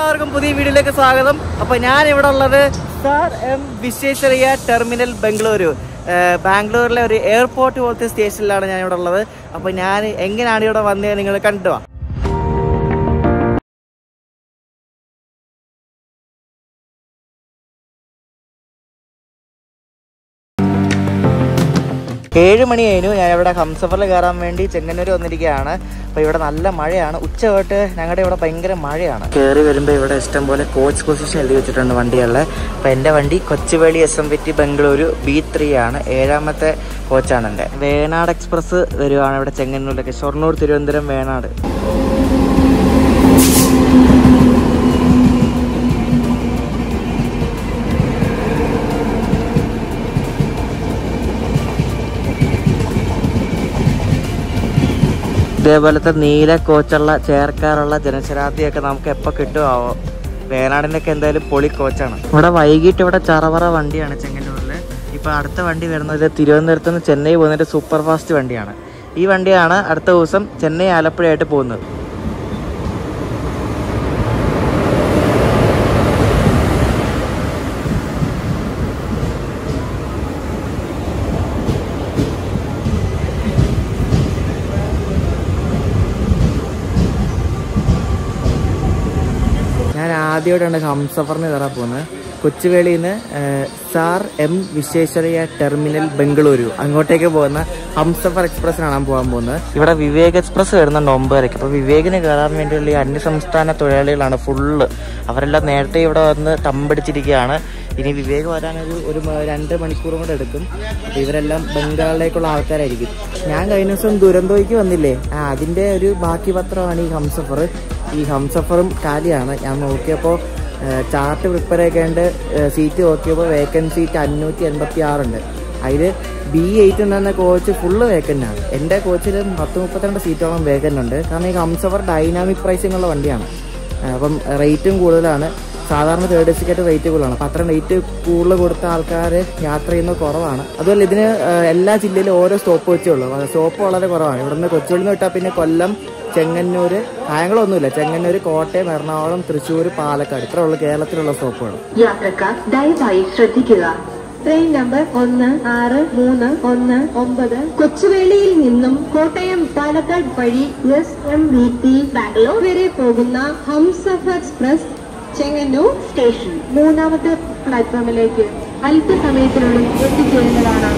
എല്ലാവർക്കും പുതിയ വീഡിയോയിലേക്ക് സ്വാഗതം അപ്പൊ ഞാൻ ഇവിടെ ഉള്ളത് sir M Visvesvaraya terminal Bengaluru ഏഹ് ബാംഗ്ലൂരിലെ ഒരു എയർപോർട്ട് പോലത്തെ സ്റ്റേഷനിലാണ് ഞാൻ ഇവിടെ ഉള്ളത് അപ്പൊ ഞാൻ എങ്ങനെയാണ് ഇവിടെ വന്നത് നിങ്ങൾ കണ്ടു വാ. ഏഴ് മണി കഴിഞ്ഞു ഞാൻ ഇവിടെ ഹംസഫറിൽ കയറാൻ വേണ്ടി ചെങ്ങന്നൂർ വന്നിരിക്കുകയാണ് അപ്പോൾ ഇവിടെ നല്ല മഴയാണ് ഉച്ച തൊട്ട് ഞങ്ങളുടെ ഇവിടെ ഭയങ്കര മഴയാണ് കയറി വരുമ്പോൾ ഇവിടെ ഇഷ്ടം പോലെ കോച്ച് പൊസിഷൻ എഴുതി വെച്ചിട്ടുണ്ട് വണ്ടികളിൽ അപ്പോൾ എൻ്റെ വണ്ടി Kochuveli S M V T Bengaluru B three ആണ് ഏഴാമത്തെ കോച്ചാണ് എൻ്റെ വേണാട് എക്സ്പ്രസ് വരുവാണ് ഇവിടെ ചെങ്ങന്നൂരിലേക്ക് ഷൊർണൂർ തിരുവനന്തപുരം വേണാട് ഇതേപോലത്തെ നീല കോച്ചുള്ള ചേർക്കാറുള്ള ജനശരാബ്ദിയൊക്കെ നമുക്ക് എപ്പോൾ കിട്ടുമാവോ വേനാടിനൊക്കെ എന്തായാലും പൊളി കോച്ചാണ് ഇവിടെ വൈകിട്ട് ഇവിടെ ചറവറ വണ്ടിയാണ് ചെങ്ങന്നൂരിൽ ഇപ്പോൾ അടുത്ത വണ്ടി വരുന്നത് തിരുവനന്തപുരത്ത് നിന്ന് ചെന്നൈ പോകുന്നതിൻ്റെ സൂപ്പർ ഫാസ്റ്റ് വണ്ടിയാണ് ഈ വണ്ടിയാണ് അടുത്ത ദിവസം ചെന്നൈ ആലപ്പുഴയായിട്ട് പോകുന്നത് ഞാൻ ആദ്യമായിട്ടാണ് ഹംസഫറിന് കയറാൻ പോകുന്നത് കൊച്ചുവേളിയിൽ നിന്ന് sir M Visvesvaraya terminal Bengaluru അങ്ങോട്ടേക്ക് പോകുന്ന ഹംസഫർ എക്സ്പ്രസ് കാണാൻ പോകാൻ പോകുന്നത് ഇവിടെ വിവേക് എക്സ്പ്രസ് വരുന്നുണ്ട് ഒമ്പതരയ്ക്ക് അപ്പോൾ വിവേകിന് കയറാൻ വേണ്ടിയുള്ള ഈ അന്യസംസ്ഥാന തൊഴിലാളികളാണ് ഫുള്ള് അവരെല്ലാം നേരത്തെ ഇവിടെ വന്ന് തമ്പടിച്ചിരിക്കുകയാണ് ഇനി വിവേക് വരാനൊരു ഒരു മ- രണ്ട് മണിക്കൂറും കൂടെ എടുക്കും അപ്പോൾ ഇവരെല്ലാം ബംഗാളിലേക്കുള്ള ആൾക്കാരായിരിക്കും ഞാൻ കഴിഞ്ഞ ദിവസം ദുരന്തോയ്ക്ക് വന്നില്ലേ ആ അതിൻ്റെ ഒരു ബാക്കി പത്രമാണ് ഈ ഹംസഫർ ഈ ഹംസഫറും കാലിയാണ് ഞാൻ നോക്കിയപ്പോൾ ചാർട്ട് പ്രിപ്പയർ ആക്കേണ്ട സീറ്റ് നോക്കിയപ്പോൾ വേക്കൻറ്റ് സീറ്റ് അഞ്ഞൂറ്റി എൺപത്തി ആറുണ്ട് അതിൽ ബി എയ്റ്റ് ഉണ്ടായിരുന്ന കോച്ച് ഫുള്ള് വേക്കൻ്റ് ആണ് എൻ്റെ കോച്ചിൽ പത്ത് മുപ്പത്തിരണ്ട് സീറ്റോളം വേക്കൻ്റ് ഉണ്ട് കാരണം ഈ ഹംസഫർ ഡൈനാമിക് പ്രൈസിംഗ് ഉള്ള വണ്ടിയാണ് ആ, അപ്പം റേറ്റും കൂടുതലാണ് സാധാരണ തേർഡ് ടിക്കറ്റ് റേറ്റ് കൂടുതലാണ് അപ്പം അത്ര റേറ്റ് കൂടുതൽ കൊടുത്ത ആൾക്കാർ യാത്ര ചെയ്യുന്നത് കുറവാണ് അതുപോലെ ഇതിന് ആ, എല്ലാ ജില്ലയിലും ഓരോ സ്റ്റോപ്പ് വെച്ചേ ഉള്ളൂ സ്റ്റോപ്പ് വളരെ കുറവാണ് ഇവിടുന്ന് കൊച്ചുള്ളിൽ നിന്ന് വിട്ടാൽ പിന്നെ കൊല്ലം ചെങ്ങന്നൂര് കായംകുളമൊന്നുമില്ല ചെങ്ങന്നൂര് കോട്ടയം എറണാകുളം തൃശ്ശൂർ പാലക്കാട് ഇത്ര ഉള്ളു കേരളത്തിലുള്ള സ്റ്റോപ്പുകൾ യാത്രക്കാർ ദയവായി ശ്രദ്ധിക്കുക ട്രെയിൻ നമ്പർ ഒന്ന് ആറ് മൂന്ന് ഒന്ന് ഒമ്പത് കൊച്ചുവേളിയിൽ നിന്നും കോട്ടയം പാലക്കാട് വഴി S M B T Bangalore വരെ പോകുന്ന ഹംസഫർ എക്സ്പ്രസ് ചെങ്ങന്നൂർ സ്റ്റേഷൻ മൂന്നാമത്തെ പ്ലാറ്റ്ഫോമിലേക്ക് അല്പസമയത്തിനുള്ളിൽ എത്തിച്ചേരുന്നതാണ്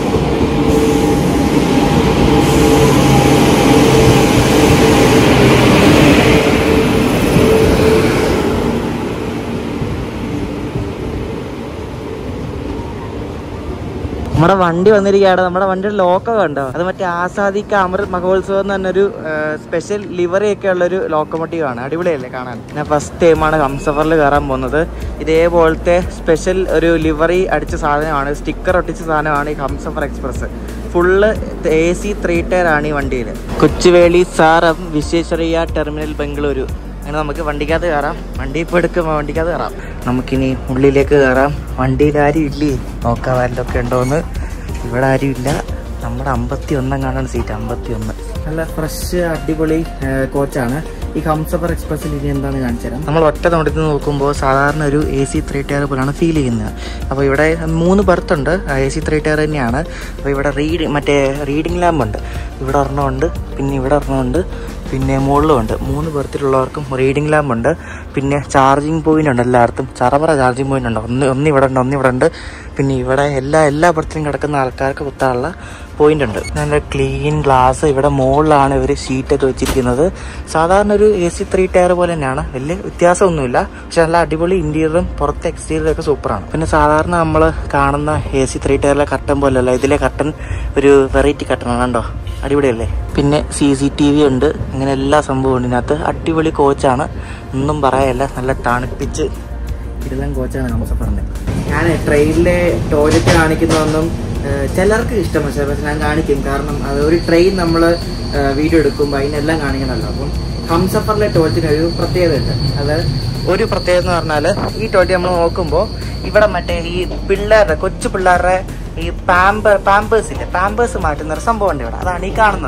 നമ്മുടെ വണ്ടി വന്നിരിക്കുകയാണ് നമ്മുടെ വണ്ടിയുടെ ലോക്കോ കണ്ടോ അത് മറ്റേ ആസാദിക്ക അമൃത് മഹോത്സവം എന്ന് പറഞ്ഞൊരു സ്പെഷ്യൽ ലിവറി ഒക്കെ ഉള്ളൊരു ലോക്കോമോട്ടീവ് ആണ് അടിപൊളിയല്ലേ കാണാൻ ഞാൻ ഫസ്റ്റ് ടൈമാണ് ഹംസഫറിൽ കയറാൻ പോകുന്നത് ഇതേപോലത്തെ സ്പെഷ്യൽ ഒരു ലിവറി അടിച്ച സാധനമാണ് സ്റ്റിക്കർ ഒട്ടിച്ച സാധനമാണ് ഈ Humsafar express full A C three tier ആണ് ഈ വണ്ടിയിൽ കൊച്ചുവേളി സാറം വിശ്വേശ്വരയ്യ ടെർമിനൽ ബംഗളൂരു അങ്ങനെ നമുക്ക് വണ്ടിക്കകത്ത് കയറാം വണ്ടി ഇപ്പോൾ എടുക്കുമ്പോൾ വണ്ടിക്കകത്ത് കയറാം നമുക്കിനി ഉള്ളിലേക്ക് കയറാം വണ്ടിയിൽ ആരും ഇല്ലേ നോക്കാൻ വല്ലതൊക്കെ ഉണ്ടോയെന്ന് ഇവിടെ ആരും ഇല്ല നമ്മുടെ അമ്പത്തി ഒന്നാം കാണാൻ സീറ്റ് അമ്പത്തി ഒന്ന് നല്ല ഫ്രഷ് അടിപൊളി കോച്ചാണ് ഈ ഹംസഫർ എക്സ്പ്രസ്സിൽ ഇനി എന്താണ് കാണിച്ചു തരാം നമ്മൾ ഒറ്റ നോട്ടത്തിൽ നോക്കുമ്പോൾ സാധാരണ ഒരു എ സി ത്രീ ടയർ പോലെയാണ് ഫീൽ ചെയ്യുന്നത് അപ്പോൾ ഇവിടെ മൂന്ന് ബർത്ത് ഉണ്ട് എ സി ത്രീ ടയർ തന്നെയാണ് അപ്പോൾ ഇവിടെ റീഡ് മറ്റേ റീഡിംഗ് ലാമ്പ് ഉണ്ട് ഇവിടെ ഒരെണ്ണമുണ്ട് പിന്നെ ഇവിടെ ഒരെണ്ണമുണ്ട് പിന്നെ മുകളിലുമുണ്ട് മൂന്ന് ബർത്തിലുള്ളവർക്കും റീഡിംഗ് ലാമ്പ് ഉണ്ട് പിന്നെ ചാർജിങ് പോയിന്റ് ഉണ്ട് എല്ലായിടത്തും ചറപറ ചാർജിങ് പോയിന്റ് ഉണ്ട് ഒന്ന് ഒന്ന് ഇവിടെ ഉണ്ട് ഒന്ന് ഇവിടെ ഉണ്ട് പിന്നെ ഇവിടെ എല്ലാ എല്ലാ ബർത്തിലും കിടക്കുന്ന ആൾക്കാർക്ക് കുത്താനുള്ള പോയിന്റ് ഉണ്ട് നല്ല ക്ലീൻ ഗ്ലാസ് ഇവിടെ മുകളിലാണ് ഇവർ ഷീറ്റൊക്കെ വെച്ചിരിക്കുന്നത് സാധാരണ ഒരു എ സി ത്രീ ടയർ പോലെ തന്നെയാണ് വലിയ വ്യത്യാസമൊന്നുമില്ല പക്ഷെ നല്ല അടിപൊളി ഇന്റീരിയറും പുറത്തെ എക്സ്റ്റീരിയറും ഒക്കെ സൂപ്പറാണ് പിന്നെ സാധാരണ നമ്മൾ കാണുന്ന എ സി ത്രീ ടയറിലെ കട്ടൻ പോലെയല്ല ഇതിലെ കട്ടൻ ഒരു വെറൈറ്റി കട്ടനാണ് കണ്ടോ അടിപൊളിയല്ലേ പിന്നെ സി സി ടി വി ഉണ്ട് അങ്ങനെ എല്ലാ സംഭവവും ഉണ്ട് ഇതിനകത്ത് അടിപൊളി കോച്ചാണ് ഒന്നും പറയാനില്ല നല്ല തണുപ്പിച്ച് ഇതെല്ലാം കോച്ചാണ് ഹംസഫറിന്റെ ഞാൻ ട്രെയിനിലെ ടോയ്ലറ്റ് കാണിക്കുന്നതൊന്നും ഏഹ്, ചിലർക്ക് ഇഷ്ടം പക്ഷേ പക്ഷെ ഞാൻ കാണിക്കും കാരണം അത് ഒരു ട്രെയിൻ നമ്മൾ വീഡിയോ എടുക്കുമ്പോൾ അതിനെല്ലാം കാണിക്കണമല്ലോ അപ്പം ഹംസഫറിലെ ടോയ്ലറ്റിന് ഒരു പ്രത്യേകത ഉണ്ട് അത് ഒരു പ്രത്യേകത എന്ന് പറഞ്ഞാൽ ഈ ടോയ്ലറ്റ് നമ്മൾ നോക്കുമ്പോൾ ഇവിടെ മറ്റേ ഈ പിള്ളേരുടെ കൊച്ചു പിള്ളേരുടെ ഈ പാമ്പ പാമ്പേഴ്സ് ഇല്ലേ പാമ്പേഴ്സ് മാറ്റുന്ന ഒരു സംഭവം ഉണ്ട് ഇവിടെ അതാണ് ഈ കാണുന്നത്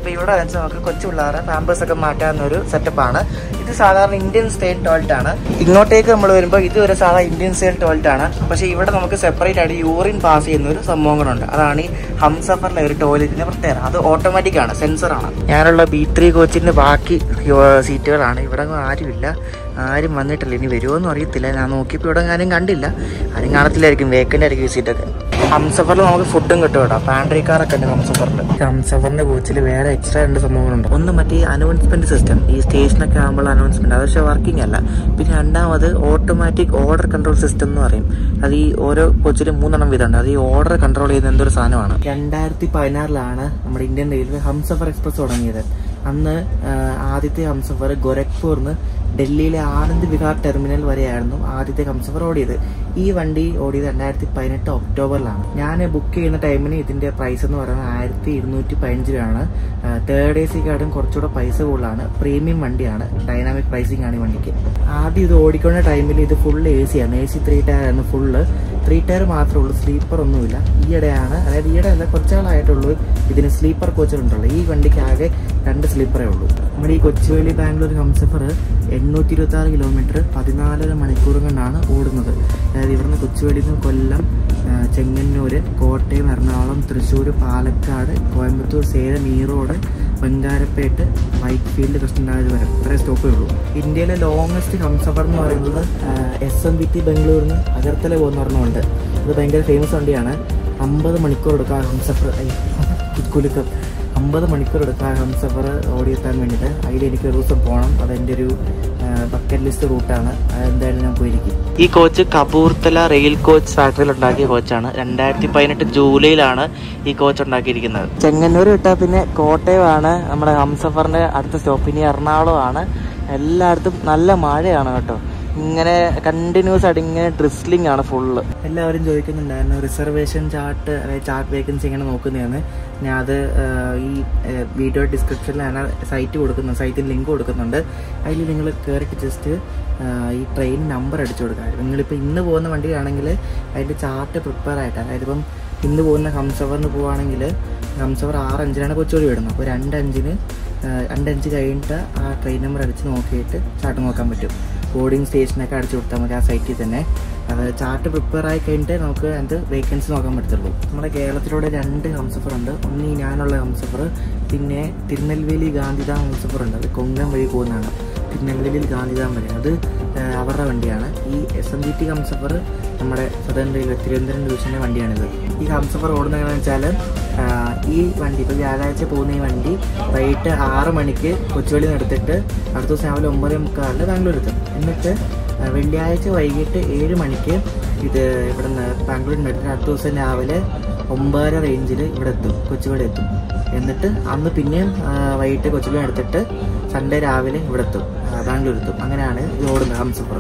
അപ്പൊ ഇവിടെ വെച്ച് നമുക്ക് കൊച്ചു പിള്ളേരെ പാമ്പേഴ്സ് ഒക്കെ മാറ്റാവുന്ന ഒരു സെറ്റപ്പാണ് ഇത് സാധാരണ ഇന്ത്യൻ സ്റ്റൈൽ ടോയ്ലറ്റ് ആണ് ഇങ്ങോട്ടേക്ക് നമ്മൾ വരുമ്പോൾ ഇത് ഒരു സാധാരണ ഇന്ത്യൻ സ്റ്റൈൽ ടോയ്ലറ്റ് ആണ് പക്ഷേ ഇവിടെ നമുക്ക് സെപ്പറേറ്റ് ആയിട്ട് യൂറിൻ പാസ് ചെയ്യുന്ന ഒരു സംഭവം കൂടെ ഉണ്ട് അതാണ് ഈ ഹംസഫറിലെ ഒരു ടോയ്ലറ്റിന്റെ പ്രത്യേകത അത് ഓട്ടോമാറ്റിക് ആണ് സെൻസർ ആണ് ഞാനുള്ള ബി ത്രീ കോച്ചിന്റെ ബാക്കി സീറ്റുകളാണ് ഇവിടെ ഒന്നും ആരുമില്ല ആരും വന്നിട്ടില്ല ഇനി വരുമോന്നും അറിയത്തില്ല ഞാൻ നോക്കിയപ്പോൾ ഇവിടെ ആരും കണ്ടില്ല ആരും കാണത്തില്ലായിരിക്കും വേക്കൻ്റ് ആയിരിക്കും ഈ സീറ്റൊക്കെ ഹംസഫറിൽ നമുക്ക് ഫുഡും കിട്ടും കേട്ടോ പാൻട്രി കാറൊക്കെ ഉണ്ട് ഹംസഫറിൽ ഹംസഫറിന്റെ കോച്ചിൽ വേറെ എക്സ്ട്രാ രണ്ട് സംഭവങ്ങളുണ്ട് ഒന്ന് മറ്റേ അനൗൺസ്മെന്റ് സിസ്റ്റം ഈ സ്റ്റേഷനൊക്കെ ആകുമ്പോൾ അനൗൺസ്മെന്റ് അത് പക്ഷേ വർക്കിംഗ് അല്ല പിന്നെ രണ്ടാമത് ഓട്ടോമാറ്റിക് ഓർഡർ കൺട്രോൾ സിസ്റ്റം എന്ന് പറയും അത് ഈ ഓരോ കോച്ചിലും മൂന്നെണ്ണം വീതമുണ്ട് അത് ഈ ഓർഡർ കൺട്രോൾ ചെയ്യുന്ന എന്തൊരു സാധനമാണ് രണ്ടായിരത്തി പതിനാറിലാണ് നമ്മുടെ ഇന്ത്യൻ റെയിൽവേ ഹംസഫർ എക്സ്പ്രസ് തുടങ്ങിയത് അന്ന് ആ, ആദ്യത്തെ ഹംസഫർ ഗോരഖ്പൂർന്ന് ഡൽഹിയിലെ ആനന്ദ് വിഹാർ ടെർമിനൽ വരെയായിരുന്നു ആദ്യത്തെ ഹംസഫർ ഓടിയത് ഈ വണ്ടി ഓടിയത് രണ്ടായിരത്തി പതിനെട്ട് ഒക്ടോബറിലാണ് ഞാൻ ബുക്ക് ചെയ്യുന്ന ടൈമിന് ഇതിന്റെ പ്രൈസ് എന്ന് പറയുന്നത് ആയിരത്തി ഇരുന്നൂറ്റി പതിനഞ്ച് രൂപയാണ് തേർഡ് എ സിക്കാട്ടും കുറച്ചുകൂടെ പൈസ കൂടുതലാണ് പ്രീമിയം വണ്ടിയാണ് ഡൈനാമിക് പ്രൈസിംഗ് ആണ് ഈ വണ്ടിക്ക് ആദ്യം ഇത് ഓടിക്കുന്ന ടൈമിൽ ഇത് ഫുൾ എ സി ആണ് എ സി ത്രീ ടയർ ആണ് ഫുള്ള് ത്രീ ടയർ മാത്രമേ ഉള്ളൂ സ്ലീപ്പർ ഒന്നുമില്ല ഈയിടെയാണ് അതായത് ഈയിടെ അല്ല കുറച്ചാളായിട്ടുള്ളൂ ഇതിന് സ്ലീപ്പർ കോച്ചുകളുണ്ടല്ലോ ഈ വണ്ടിക്ക് ആകെ രണ്ട് സ്ലീപ്പറേ ഉള്ളൂ നമ്മുടെ ഈ കൊച്ചുവേളി ബാംഗ്ലൂർ ഹംസഫർ എണ്ണൂറ്റി ഇരുപത്തി ആറ് കിലോമീറ്റർ പതിനാലര മണിക്കൂർ കൊണ്ടാണ് ഓടുന്നത് അതായത് ഇവിടുന്ന് കൊച്ചുവേളിയിൽ നിന്ന് കൊല്ലം ആ, ചെങ്ങന്നൂര് കോട്ടയം എറണാകുളം തൃശ്ശൂർ പാലക്കാട് കോയമ്പത്തൂർ സേലം ഈറോഡ് ബംഗാരപ്പേട്ട് വൈറ്റ് ഫീൽഡ് കൃഷ്ണരാജപുരം ഇത്രയും സ്റ്റോപ്പേ ഉള്ളൂ ഇന്ത്യയിലെ ലോങ്ങസ്റ്റ് ഹംസഫർ എന്ന് പറയുന്നത് എസ് എം ബി ടി ബംഗളൂരിൽ നിന്ന് അഗർത്തല പോകുന്ന ഒരെണ്ണമുണ്ട് ഇത് ഭയങ്കര ഫേമസ് വണ്ടിയാണ് അമ്പത് മണിക്കൂർ എടുക്കുക ഹംസഫർ കുലുക്കം അമ്പത് മണിക്കൂർ എടുക്കുക ഹംസഫർ ഓടിയെത്താൻ വേണ്ടിയിട്ട് അതിൽ എനിക്ക് ഒരു ദിവസം പോകണം അതെൻ്റെ ഒരു ബക്കറ്റ് ലിസ്റ്റ് റൂട്ടാണ് അതെന്തായാലും ഞാൻ പോയിരിക്കും ഈ കോച്ച് കപൂർത്തല റെയിൽ കോച്ച് ഫാക്ടറിയിൽ ഉണ്ടാക്കിയ കോച്ചാണ് രണ്ടായിരത്തി പതിനെട്ട് ജൂലൈയിലാണ് ഈ കോച്ച് ഉണ്ടാക്കിയിരിക്കുന്നത് ചെങ്ങന്നൂർ വിട്ടാൽ പിന്നെ കോട്ടയമാണ് നമ്മുടെ ഹംസഫറിന്റെ അടുത്ത സ്റ്റോപ്പ് ഇനി എറണാകുളമാണ് എല്ലായിടത്തും നല്ല മഴയാണ് കേട്ടോ ഇങ്ങനെ കണ്ടിന്യൂസ് ആയിട്ട് ഇങ്ങനെ ഡ്രിസ്ലിംഗ് ആണ് ഫുള്ള് എല്ലാവരും ചോദിക്കുന്നുണ്ടായിരുന്നു റിസർവേഷൻ ചാർട്ട് അതായത് ചാർട്ട് വേക്കൻസി എങ്ങനെ നോക്കുന്നതെന്ന് ഞാൻ അത് ആ, ഈ വീഡിയോ ഡിസ്ക്രിപ്ഷനിലാണ് സൈറ്റ് കൊടുക്കുന്നത് സൈറ്റിൽ ലിങ്ക് കൊടുക്കുന്നുണ്ട് അതിൽ നിങ്ങൾ കയറിയിട്ട് ജസ്റ്റ് ഈ ട്രെയിൻ നമ്പർ അടിച്ചു കൊടുക്കുക നിങ്ങളിപ്പോൾ ഇന്ന് പോകുന്ന വണ്ടിയാണെങ്കിൽ അതിൻ്റെ ചാർട്ട് പ്രിപ്പയർ ആയിട്ട് അതായത് ഇപ്പം ഇന്ന് പോകുന്ന ഹംസവറിന് പോവുകയാണെങ്കിൽ ഹംസവർ ആറ് അഞ്ചിനാണ് കൊച്ചുവേളി വിടുന്നത് അപ്പോൾ രണ്ട് അഞ്ചിന് ആ, രണ്ട് അഞ്ച് കഴിഞ്ഞിട്ട് ആ ട്രെയിൻ നമ്പർ അടിച്ച് നോക്കിയിട്ട് ചാർട്ട് നോക്കാൻ പറ്റും ബോർഡിംഗ് സ്റ്റേഷനൊക്കെ അടിച്ചു കൊടുത്താൽ മതി ആ സൈറ്റിൽ തന്നെ അത് ചാർട്ട് പ്രിപ്പയർ ആയി കഴിഞ്ഞിട്ട് നമുക്ക് അതിൻ്റെ വേക്കൻസി നോക്കാൻ പറ്റത്തുള്ളൂ നമ്മുടെ കേരളത്തിലൂടെ രണ്ട് ഹംസഫർ ഉണ്ട് ഒന്ന് ഈ ഞാനുള്ള ഹംസഫർ പിന്നെ തിരുനെൽവേലി ഗാന്ധിധാം ഹംസഫർ ഉണ്ട് അത് കൊങ്കൺ വഴി പോകുന്നതാണ് തിരുനെൽവേലിയിൽ ഗാന്ധിധാം വരെ അത് ആ, അവരുടെ വണ്ടിയാണ് ഈ S M G T Humsafar നമ്മുടെ സദേൺ റെയിൽവേ തിരുവനന്തപുരം ഡിവിഷൻ്റെ വണ്ടിയാണിത് ഈ ഹംസഫർ ഓടുന്നത് എങ്ങനെയാണെന്ന് വെച്ചാൽ ആ, ഈ വണ്ടി ഇപ്പോൾ വ്യാഴാഴ്ച പോകുന്ന ഈ വണ്ടി വൈകിട്ട് ആറ് മണിക്ക് കൊച്ചുവേളി നിന്ന് എടുത്തിട്ട് അടുത്ത ദിവസം രാവിലെ ഒമ്പതേ മുക്കാലിന് ബാംഗ്ലൂർ എത്തും എന്നിട്ട് ആ, വെള്ളിയാഴ്ച വൈകിട്ട് ഏഴ് മണിക്ക് ഇത് ഇവിടെ നിന്ന് ബാംഗ്ലൂരിൽ നിന്ന് എടുത്തിട്ട് അടുത്ത ദിവസം രാവിലെ ഒമ്പതര റേഞ്ചിൽ ഇവിടെ എത്തും കൊച്ചുവേളി എത്തും എന്നിട്ട് അന്ന് പിന്നെയും ആ, വൈകിട്ട് കൊച്ചുവേളി എടുത്തിട്ട് സൺഡേ രാവിലെ ഇവിടെ എത്തും ആ, ബാംഗ്ലൂർ എത്തും അങ്ങനെയാണ് ഇത് ഓടുന്നത് ഹംസഫർ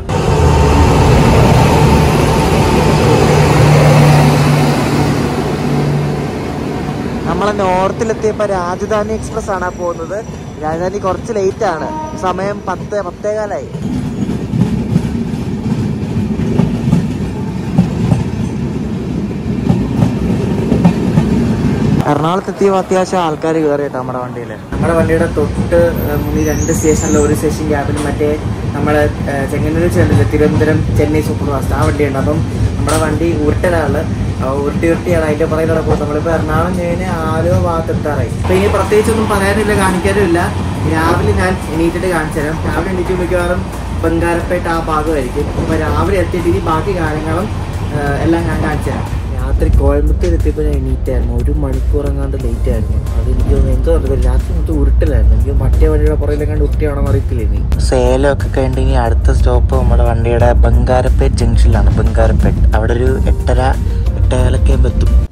നമ്മൾ നോർത്തിലെത്തിയപ്പോൾ രാജധാനി എക്സ്പ്രസ് ആണ് പോകുന്നത് രാജധാനി കുറച്ച് ലേറ്റ് ആണ് സമയം പത്ത് പത്തേകാലായി എറണാകുളത്തെത്തിയപ്പോൾ അത്യാവശ്യം ആൾക്കാർ കയറി കേട്ടോ നമ്മുടെ വണ്ടിയിൽ നമ്മുടെ വണ്ടിയുടെ തൊട്ട് ഏഹ്, മുന്നിൽ രണ്ട് സ്റ്റേഷനിൽ ഒരു സ്റ്റേഷൻ ഗ്യാപ്പിൽ മറ്റേ നമ്മുടെ ഏഹ്, ചെങ്ങന്നൂർ ചെല്ലില്ല തിരുവനന്തപുരം ചെന്നൈ സൂപ്പർ ഫാസ്റ്റ് ആ വണ്ടിയുണ്ട് അപ്പം നമ്മുടെ വണ്ടി ഉരുട്ടലാണ് ആ, ഉരുട്ടി ഉരുട്ടിയാണ് അതിന്റെ പുറകിലൂടെ പോകും നമ്മളിപ്പോൾ എറണാകുളം കഴിഞ്ഞ് ആരോ ഭാഗത്ത് എത്താറായി അപ്പൊ ഇനി പ്രത്യേകിച്ചൊന്നും പറയാനില്ല കാണിക്കാനും ഇല്ല രാവിലെ ഞാൻ എണീറ്റിട്ട് കാണിച്ചു തരാം രാവിലെ എണീറ്റ് മിക്കവാറും ബംഗാരപ്പേട്ട ആ ഭാഗമായിരിക്കും അപ്പൊ രാവിലെ എത്തിയിട്ട് ഇനി ബാക്കി കാര്യങ്ങളും ഏഹ്, എല്ലാം ഞാൻ കാണിച്ചു തരാം രാത്രി കോയമ്പത്തൂർ എത്തിയപ്പോൾ ഞാൻ എണീറ്റായിരുന്നു ഒരു മണിക്കൂർ എങ്ങാണ്ട് ലേറ്റ് ആയിരുന്നു അത് എനിക്ക് തോന്നുന്നു എന്തോ അറിയില്ല രാത്രി മൊത്തം ഉരുട്ടിലായിരുന്നു എനിക്ക് മറ്റേ വണ്ടിയുടെ പുറകിലെങ്ങാണ്ട് ഉരുട്ടിയാണോ അറിയത്തില്ല ഇനി സേലമൊക്കെ കഴിഞ്ഞ് ഇനി അടുത്ത സ്റ്റോപ്പ് നമ്മുടെ വണ്ടിയുടെ ബംഗാരപ്പേട്ട് ജംഗ്ഷനിലാണ് ബംഗാരപ്പേട്ട് അവിടെ ഒരു എട്ടര എട്ടേകാലൊക്കെ എത്തും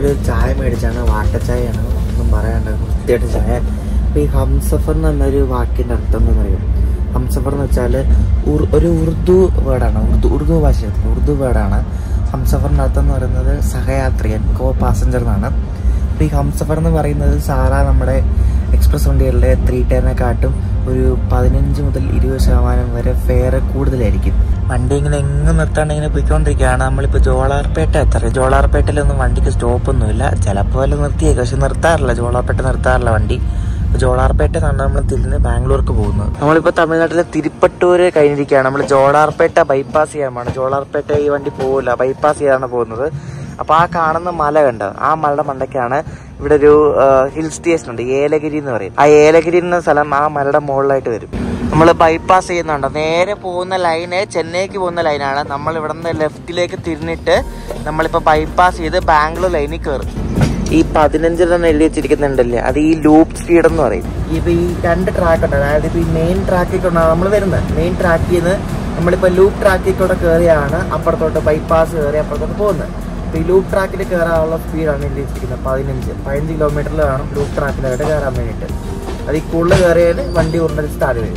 രാവിലെ ഒരു ചായ മേടിച്ചാണ് വാട്ടച്ചായയാണ് ഒന്നും പറയാണ്ട് വൃത്തിയായിട്ട് ചായ അപ്പൊ ഈ ഹംസഫർ എന്ന് പറഞ്ഞൊരു വാക്കിന്റെ അർത്ഥം എന്താ പറയും ഹംസഫർ എന്ന് വെച്ചാൽ ഒരു ഉറുദു വേർഡാണ് ഉറുദു ഉറുദു ഭാഷയാണ് ഉറുദു വേർഡാണ് ഹംസഫറിന്റെ അർത്ഥം എന്ന് പറയുന്നത് സഹയാത്രികൻ കോ പാസഞ്ചർ എന്നാണ് അപ്പൊ ഈ ഹംസഫർ എന്ന് പറയുന്നത് സാധാ നമ്മുടെ എക്സ്പ്രസ് വണ്ടികളുടെ ത്രീ ടെനെക്കാട്ടും ഒരു പതിനഞ്ച് മുതൽ ഇരുപത് ശതമാനം വരെ ഫെയർ കൂടുതലായിരിക്കും വണ്ടി ഇങ്ങനെ എങ്ങും നിർത്താണ്ട് ഇങ്ങനെ പോയിക്കൊണ്ടിരിക്കുകയാണ് നമ്മളിപ്പോൾ ജോളാർപേട്ട എത്ര ജോളാർപേട്ടയിലൊന്നും വണ്ടിക്ക് സ്റ്റോപ്പ് ഒന്നുമില്ല ചിലപ്പോൾ വല്ല നിർത്തിയേക്കും പക്ഷെ നിർത്താറില്ല ജോളാർപേട്ട നിർത്താറില്ല വണ്ടി അപ്പോൾ ജോളാർപേട്ട നിന്നാണ് നമ്മൾ തിരിഞ്ഞ് ബാംഗ്ലൂർക്ക് പോകുന്നത് നമ്മളിപ്പോൾ തമിഴ്നാട്ടിലെ തിരുപ്പട്ടൂര് കഴിഞ്ഞിരിക്കുകയാണ് നമ്മൾ ജോളാർപേട്ട ബൈപ്പാസ് ചെയ്യാൻ പോകണം ജോളാർപേട്ട ഈ വണ്ടി പോകില്ല ബൈപ്പാസ് ചെയ്താണ് പോകുന്നത് അപ്പോൾ ആ കാണുന്ന മല കണ്ടോ ആ മലയുടെ മണ്ടയ്ക്കാണ് ഇവിടെ ഒരു ഹിൽ സ്റ്റേഷൻ ഉണ്ട് ഏലഗിരി എന്ന് പറയും ആ ഏലഗിരി എന്ന സ്ഥലം ആ മലയുടെ മുകളിലായിട്ട് വരും നമ്മൾ ബൈപ്പാസ് ചെയ്യുന്നുണ്ട് നേരെ പോകുന്ന ലൈന് ചെന്നൈക്ക് പോകുന്ന ലൈനാണ് നമ്മൾ ഇവിടെ നിന്ന് ലെഫ്റ്റിലേക്ക് തിരിഞ്ഞിട്ട് നമ്മളിപ്പോൾ ബൈപ്പാസ് ചെയ്ത് ബാംഗ്ലൂർ ലൈനിൽ കയറും ഈ പതിനഞ്ചിലെന്ന് എഴുതി വെച്ചിരിക്കുന്നുണ്ടല്ലേ അത് ഈ ലൂപ്പ് സ്പീഡ് എന്ന് പറയും ഇപ്പൊ ഈ രണ്ട് ട്രാക്ക് ഉണ്ട് അതായത് ഇപ്പൊ ഈ മെയിൻ ട്രാക്കിൽ കൊണ്ടാണ് നമ്മൾ വരുന്നത് മെയിൻ ട്രാക്കിൽ നിന്ന് നമ്മളിപ്പോ ലൂപ്പ് ട്രാക്കിൽ കൂടെ കയറിയാണ് അപ്പുറത്തോട്ട് ബൈപ്പാസ് കയറി അപ്പുറത്തോട്ട് പോകുന്നത് അപ്പൊ ഈ ലൂപ്പ് ട്രാക്കിൽ കയറാനുള്ള സ്പീഡാണ് എഴുതി വെച്ചിരിക്കുന്നത് പതിനഞ്ച് പതിനഞ്ച് കിലോമീറ്ററിൽ വേണം ലൂപ്പ് ട്രാക്കിലായിട്ട് കയറാൻ വേണ്ടിയിട്ട് അത് ഈ കൂടുതൽ കയറിയാൽ വണ്ടി ഉരുണ്ടടിച്ച് താഴെ വരും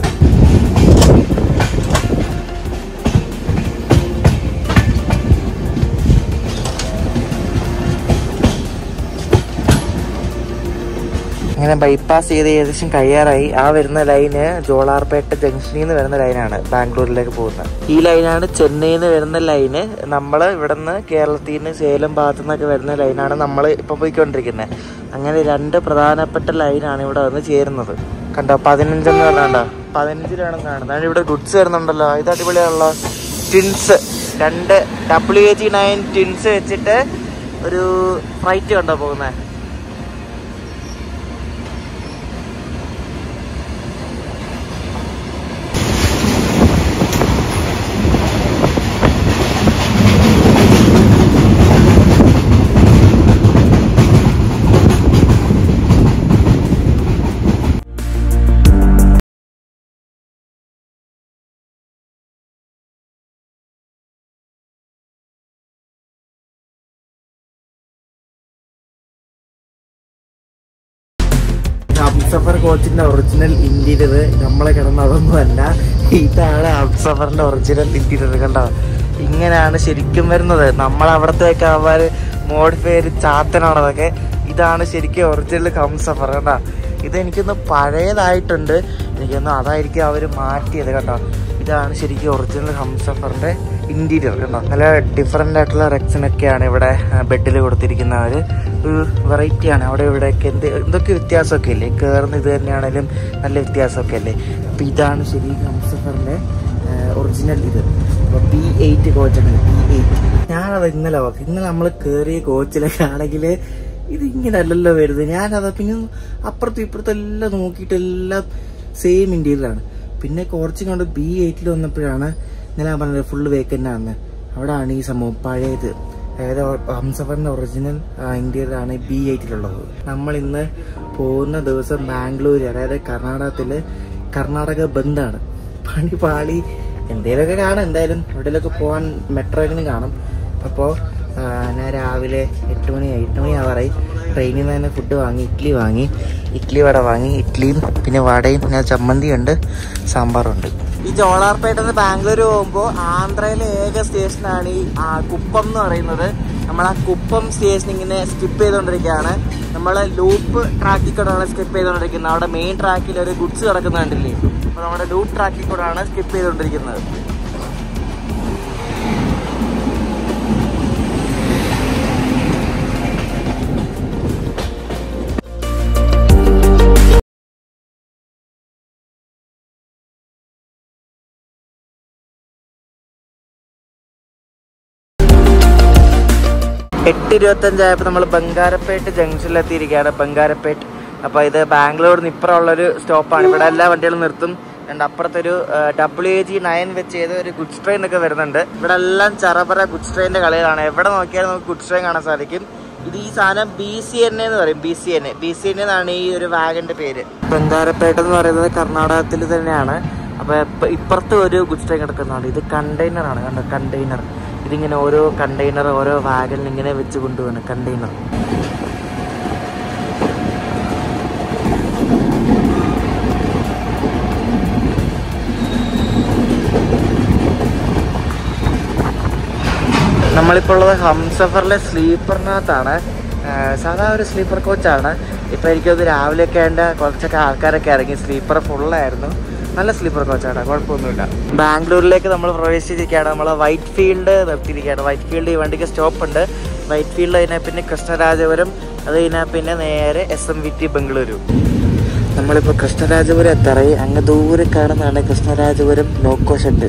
അങ്ങനെ ബൈപ്പാസ് ചെയ്ത് ഏകദേശം കഴിയാറായി ആ വരുന്ന ലൈന് ജോളാർപേട്ട ജംഗ്ഷനിൽ നിന്ന് വരുന്ന ലൈനാണ് ബാംഗ്ലൂരിലേക്ക് പോകുന്നത് ഈ ലൈനാണ് ചെന്നൈയിൽ നിന്ന് വരുന്ന ലൈന് നമ്മൾ ഇവിടെ നിന്ന് കേരളത്തിൽ നിന്ന് സേലം ഭാഗത്തു നിന്നൊക്കെ വരുന്ന ലൈനാണ് നമ്മൾ ഇപ്പോൾ പോയിക്കൊണ്ടിരിക്കുന്നത് അങ്ങനെ രണ്ട് പ്രധാനപ്പെട്ട ലൈനാണ് ഇവിടെ വന്ന് ചേരുന്നത് കണ്ടോ പതിനഞ്ചെന്ന് പറഞ്ഞാണ്ടോ പതിനഞ്ചിലാണ് കാണുന്നത് ഇവിടെ ഗുഡ്സ് വരുന്നുണ്ടല്ലോ ഇത് അടിപൊളിയാണല്ലോ ടിൻസ് രണ്ട് W A G nine twins വെച്ചിട്ട് ഒരു ഫ്ലൈറ്റ് കണ്ടോ പോകുന്നത് ഹംസഫർ കോച്ചിന്റെ ഒറിജിനൽ ഇന്റീരിയർ നമ്മളെ കിടന്ന അതൊന്നുമല്ല ഇതാണ് ഹംസഫറിന്റെ ഒറിജിനൽ ഇന്റീരിയർ കണ്ടോ ഇങ്ങനെയാണ് ശരിക്കും വരുന്നത് നമ്മൾ അവിടത്തേക്ക് ആവാൻ മോഡിഫൈ ചെയ്ത് ചാത്തനാണ് അതൊക്കെ ഇതാണ് ശരിക്കും ഒറിജിനൽ ഹംസഫർ കണ്ടോ ഇത് എനിക്കൊന്ന് പഴയതായിട്ടുണ്ട് എനിക്കൊന്ന് അതായിരിക്കും അവർ മാറ്റിയത് കേട്ടോ ഇതാണ് ശരിക്കും ഒറിജിനൽ ഹംസഫറിന്റെ ഇന്റീരിയർ കണ്ടോ നല്ല ഡിഫറെൻ്റ് ആയിട്ടുള്ള റെക്സിനൊക്കെയാണ് ഇവിടെ ബെഡിൽ കൊടുത്തിരിക്കുന്ന ഒരു ഒരു വെറൈറ്റിയാണ് അവിടെ ഇവിടെയൊക്കെ എന്ത് എന്തൊക്കെ വ്യത്യാസമൊക്കെ ഇല്ലേ കയറുന്ന ഇത് തന്നെയാണെങ്കിലും നല്ല വ്യത്യാസമൊക്കെ അല്ലേ അപ്പം ഇതാണ് ശരിക്കും ഹംസഫറിന്റെ ഒറിജിനൽ ഇത് അപ്പോൾ പി എയ്റ്റ് കോച്ചാണ് പി എയ്റ്റ് ഞാനത് ഇന്നലെ ഓക്കെ ഇന്നലെ നമ്മൾ കയറിയ കോച്ചിലൊക്കെ ആണെങ്കിൽ ഇത് ഇങ്ങനെ അല്ലല്ലോ വരുന്നത് ഞാനത് പിന്നെ അപ്പുറത്തും ഇപ്പുറത്തും എല്ലാം നോക്കിയിട്ട് എല്ലാം സെയിം ഇന്ത്യയിലാണ് പിന്നെ കുറച്ച് കണ്ട് ബി എയ്റ്റിൽ വന്നപ്പോഴാണ് ഇന്നലെ ഞാൻ പറഞ്ഞത് ഫുള്ള് വേക്കൻ്റ് ആണ് അവിടെയാണ് ഈ സംഭവം പഴയത് അതായത് ഹംസഫറിന്റെ ഒറിജിനൽ ഇന്ത്യയിലാണ് ബി എയ്റ്റിലുള്ളത് നമ്മൾ ഇന്ന് പോകുന്ന ദിവസം ബാംഗ്ലൂർ അതായത് കർണാടകത്തില് കർണാടക ബന്ദാണ് പണി പാളി എന്തേലൊക്കെ കാണാം എന്തായാലും എവിടെയൊക്കെ പോകാൻ മെട്രോയിന് കാണും അപ്പോൾ ഞാൻ രാവിലെ എട്ട് മണി എട്ട് മണി ആവാറായി ട്രെയിനിൽ നിന്ന് തന്നെ ഫുഡ് വാങ്ങി ഇഡ്ഡലി വാങ്ങി ഇഡ്ഡലി വട വാങ്ങി ഇഡ്ഡലിയും പിന്നെ വടയും പിന്നെ ചമ്മന്തി ഉണ്ട് സാമ്പാറുണ്ട് ഈ ജോളാർപേട്ട നിന്ന് ബാംഗ്ലൂർ പോകുമ്പോൾ ആന്ധ്രയിലെ ഏക സ്റ്റേഷനാണ് ഈ ആ, കുപ്പം എന്ന് പറയുന്നത് നമ്മൾ ആ കുപ്പം സ്റ്റേഷൻ ഇങ്ങനെ സ്കിപ്പ് ചെയ്തുകൊണ്ടിരിക്കുകയാണ് നമ്മൾ ലൂപ്പ് ട്രാക്കിൽ കൂടെയാണ് സ്കിപ്പ് ചെയ്തുകൊണ്ടിരിക്കുന്നത് അവിടെ മെയിൻ ട്രാക്കിൽ ഒരു ഗുഡ്സ് കിടക്കുന്ന കണ്ടില്ലേ അപ്പോൾ നമ്മുടെ ലൂപ്പ് ട്രാക്കിൽ കൂടെയാണ് സ്കിപ്പ് ചെയ്തുകൊണ്ടിരിക്കുന്നത് എട്ട് ഇരുപത്തഞ്ചായപ്പോൾ നമ്മൾ ബംഗാരപ്പേട്ട് ജംഗ്ഷനിലെത്തിയിരിക്കുകയാണ് ബംഗാരപ്പേട്ട് അപ്പോൾ ഇത് ബാംഗ്ലൂർ നിന്ന് ഇപ്പുറമുള്ളൊരു സ്റ്റോപ്പാണ് ഇവിടെ എല്ലാ വണ്ടികളും നിർത്തും രണ്ട് അപ്പുറത്തൊരു ഡബ്ല്യു എ ജി നയൻ വെച്ച് ചെയ്ത ഒരു ഗുഡ്സ് ട്രെയിൻ ഒക്കെ വരുന്നുണ്ട് ഇവിടെ എല്ലാം ചറപറ ഗുഡ്സ് ട്രെയിൻ്റെ കളികളാണ് എവിടെ നോക്കിയാലും നമുക്ക് ഗുഡ്സ് ട്രെയിൻ കാണാൻ സാധിക്കും ഇത് ഈ സാധനം ബി സി എൻ എന്ന് പറയും B C N B C N എന്നാണ് ഈ ഒരു വാഗന്റെ പേര് ബംഗാരപ്പേട്ട എന്ന് പറയുന്നത് കർണാടകത്തിൽ തന്നെയാണ് അപ്പോൾ ഇപ്പ- ഇപ്പുറത്ത് ഒരു ഗുഡ്സ് ട്രെയിൻ കിടക്കുന്നുണ്ട് ഇത് കണ്ടെയ്നർ ആണ് കണ്ടോ കണ്ടെയ്നർ ഇതിങ്ങനെ ഓരോ കണ്ടെയ്നർ ഓരോ വാഗനിൽ ഇങ്ങനെ വെച്ച് കൊണ്ടുപോകണം കണ്ടെയ്നർ നമ്മളിപ്പോൾ ഉള്ളത് ഹംസഫറിലെ സ്ലീപ്പറിനകത്താണ് ആഹ് സാധാ ഒരു സ്ലീപ്പർ കോച്ചാണ് ഇപ്പോൾ എനിക്കത് രാവിലെയൊക്കെ ആയതുകൊണ്ട് കുറച്ചൊക്കെ ആൾക്കാരൊക്കെ ഇറങ്ങി സ്ലീപ്പർ ഫുള്ളായിരുന്നു നല്ല സ്ലീപ്പർ കോച്ചാണ് കുഴപ്പമൊന്നുമില്ല ബാംഗ്ലൂരിലേക്ക് നമ്മൾ പ്രവേശിച്ചിരിക്കുകയാണ് നമ്മൾ വൈറ്റ് ഫീൽഡ് നിർത്തിയിരിക്കുകയാണ് വൈറ്റ് ഫീൽഡ് ഈ വണ്ടിക്ക് സ്റ്റോപ്പ് ഉണ്ട് വൈറ്റ് ഫീൽഡ് കഴിഞ്ഞാൽ പിന്നെ കൃഷ്ണരാജപുരം അത് കഴിഞ്ഞാൽ പിന്നെ നേരെ S M V T Bengaluru നമ്മളിപ്പോൾ കൃഷ്ണരാജപുരം എത്താറായി അങ്ങ് ദൂരെ കാണുന്നതാണ് കൃഷ്ണരാജപുരം ലോക്കോ ഷെഡ്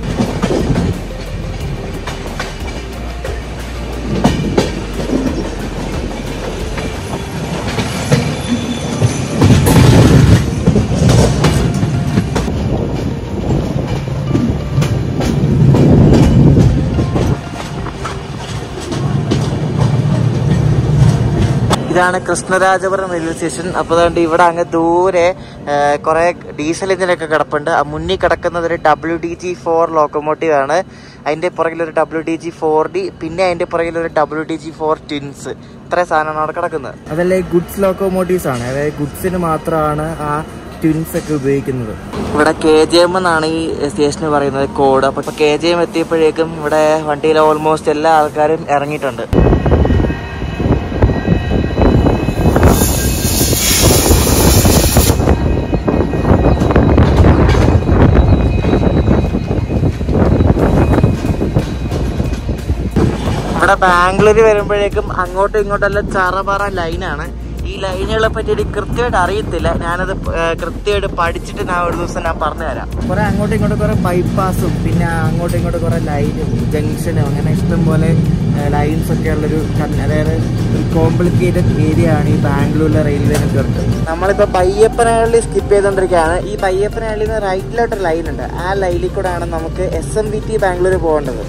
ഇതാണ് കൃഷ്ണരാജപുരം റെയിൽവേ സ്റ്റേഷൻ അപ്പോൾ അതുകൊണ്ട് ഇവിടെ അങ്ങ് ദൂരെ കുറെ ഡീസൽ എഞ്ചിനൊക്കെ കിടപ്പുണ്ട് ആ മുന്നിൽ കിടക്കുന്നത് ഒരു W D G four locomotive ആണ് അതിന്റെ പുറകിൽ ഒരു W D G four D പിന്നെ അതിന്റെ പുറകിൽ ഒരു W D G four twins ഇത്ര സാധനമാണ് അവിടെ കിടക്കുന്നത് അതല്ലേ ഗുഡ്സ് ലോക്കോമോട്ടീവ്സ് ആണ് അതായത് ഗുഡ്സിന് മാത്രമാണ് ആ ട്വിൻസ് ഒക്കെ ഉപയോഗിക്കുന്നത് ഇവിടെ കെ ജെ എം എന്നാണ് ഈ സ്റ്റേഷന് പറയുന്നത് കോഡ് അപ്പൊ കെ ജെ എം എത്തിയപ്പോഴേക്കും ഇവിടെ വണ്ടിയിൽ ഓൾമോസ്റ്റ് എല്ലാ ആൾക്കാരും ഇറങ്ങിയിട്ടുണ്ട് ഇവിടെ ബാംഗ്ലൂർ വരുമ്പോഴേക്കും അങ്ങോട്ടും ഇങ്ങോട്ടെല്ലാം ചറപറ ലൈനാണ് ഈ ലൈനുകളെ പറ്റി എനിക്ക് കൃത്യമായിട്ട് അറിയത്തില്ല ഞാനത് ഏർ കൃത്യമായിട്ട് പഠിച്ചിട്ട് ഞാൻ ഒരു ദിവസം ഞാൻ പറഞ്ഞുതരാം കുറെ അങ്ങോട്ടും ഇങ്ങോട്ടും കുറെ ബൈപ്പാസും പിന്നെ അങ്ങോട്ടും ഇങ്ങോട്ടും കുറെ ലൈനും ജംഗ്ഷനും അങ്ങനെ ഇഷ്ടം പോലെ ലൈൻസ് ഒക്കെ ഉള്ളൊരു കൺ- അതായത് ഒരു കോംപ്ലിക്കേറ്റഡ് ഏരിയ ആണ് ഈ ബാംഗ്ലൂരിലെ റെയിൽവേ നെറ്റ്വർക്ക് നമ്മളിപ്പോൾ പയ്യപ്പനഹള്ളി സ്കിപ്പ് ചെയ്തുകൊണ്ടിരിക്കുകയാണ് ഈ പയ്യപ്പനഹള്ളിയിൽ നിന്ന് റൈറ്റിലോട്ടൊരു ലൈൻ ഉണ്ട് ആ ലൈനിൽ കൂടെ ആണ് നമുക്ക് S M V T Bangalore പോകേണ്ടത്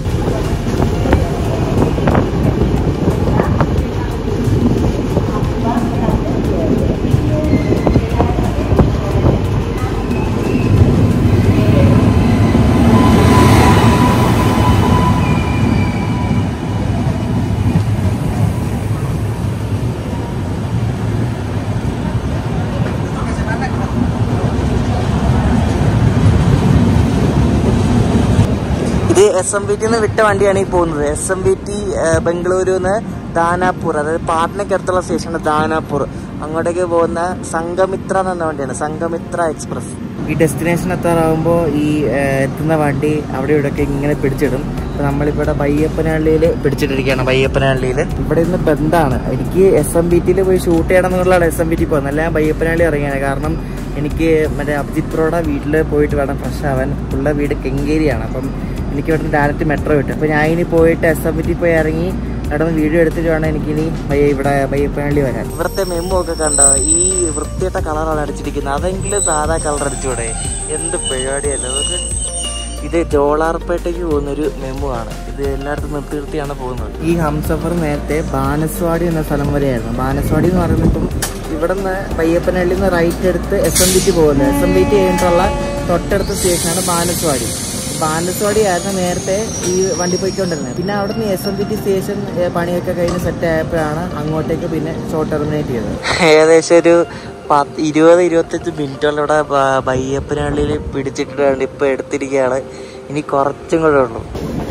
ഇത് എസ് എം ബി ടി നിന്ന് വിട്ട വണ്ടിയാണ് ഈ പോകുന്നത് S M B T Bengaluru നിന്ന് ദാനാപൂർ അതായത് പാട്നയ്ക്ക് അടുത്തുള്ള സ്റ്റേഷനാണ് ദാനാപൂർ അങ്ങോട്ടേക്ക് പോകുന്ന സംഘമിത്ര എന്ന വണ്ടിയാണ് സംഘമിത്ര എക്സ്പ്രസ് ഈ ഡെസ്റ്റിനേഷൻ എത്താറാകുമ്പോൾ ഈ ഏഹ്, എത്തുന്ന വണ്ടി അവിടെ ഇവിടെയൊക്കെ ഇങ്ങനെ പിടിച്ചിടും അപ്പോൾ നമ്മളിപ്പോൾ ഇവിടെ ബയ്യപ്പനഹള്ളിയിൽ പിടിച്ചിട്ടിരിക്കുകയാണ് ബയ്യപ്പനഹള്ളിയിൽ ഇവിടെ നിന്ന് ബന്ധാണ് എനിക്ക് എസ് എം ബി ടിയിൽ പോയി ഷൂട്ട് ചെയ്യണം എന്നുള്ളതാണ് എസ് എം ബി ടി പോകുന്നത് അല്ല ഞാൻ ബയ്യപ്പനഹള്ളി ഇറങ്ങിയാണ് കാരണം എനിക്ക് മറ്റേ അഭിജിത് പ്രോയുടെ വീട്ടിൽ പോയിട്ട് വേണം ഫ്രഷ് ആവാൻ ഉള്ള വീട് കെങ്കേരിയാണ് അപ്പം എനിക്ക് ഇവിടുന്ന് ഡയറക്റ്റ് മെട്രോ കിട്ടും അപ്പോൾ ഞാൻ ഇനി പോയിട്ട് എസ് എം ടി പോയി ഇറങ്ങി അവിടെ നിന്ന് വീഡിയോ എടുത്തിട്ട് വേണം എനിക്കിനി ബയ്യ ഇവിടെ ബയ്യപ്പനഹള്ളി വരാൻ ഇവിടുത്തെ മെമ്മു ഒക്കെ കണ്ടോ ഈ വൃത്തിയിട്ട കളറാണ് അടിച്ചിരിക്കുന്നത് അതെങ്കിലും സാധാ കളർ അടിച്ചൂടെ എന്ത് പരിപാടിയല്ലോ അതൊക്കെ ഇത് ജോളാർപേട്ടയ്ക്ക് പോകുന്നൊരു മെമ്മു ആണ് ഇത് എല്ലായിടത്തും നിർത്തി നിർത്തിയാണ് പോകുന്നത് ഈ ഹംസഫർ നേരത്തെ ബാനസ്വാടി എന്ന സ്ഥലം വരെയായിരുന്നു ബാനസ്വാടി എന്ന് പറയുമ്പോൾ ഇപ്പം ഇവിടെ നിന്ന് പയ്യപ്പനഹള്ളിയിൽ നിന്ന് റൈറ്റ് എടുത്ത് എസ് എം ബി ടി പോകുന്നത് എസ് എം ബി ടി കഴിഞ്ഞിട്ടുള്ള തൊട്ടടുത്ത സ്റ്റേഷനാണ് ബാനസ്വാടി ബാനസ്വാടി ആയിരുന്നു നേരത്തെ ഈ വണ്ടി പോയിക്കൊണ്ടിരുന്നത് പിന്നെ അവിടെ നിന്ന് S M B T station ഏ, പണിയൊക്കെ കഴിഞ്ഞ് സെറ്റ് ആയപ്പോഴാണ് അങ്ങോട്ടേക്ക് പിന്നെ ഷോർട്ട് ടെർമിനേറ്റ് ചെയ്തത് ഏകദേശം ഒരു പത്ത് ഇരുപത് ഇരുപത്തഞ്ച് മിനിറ്റോളം ഇവിടെ ബ- ബയ്യപ്പനഹള്ളിയിൽ പിടിച്ചിട്ടുണ്ട് ഇപ്പൊ എടുത്തിരിക്കുകയാണ് ഇനി കുറച്ചും കൂടെ ഉള്ളൂ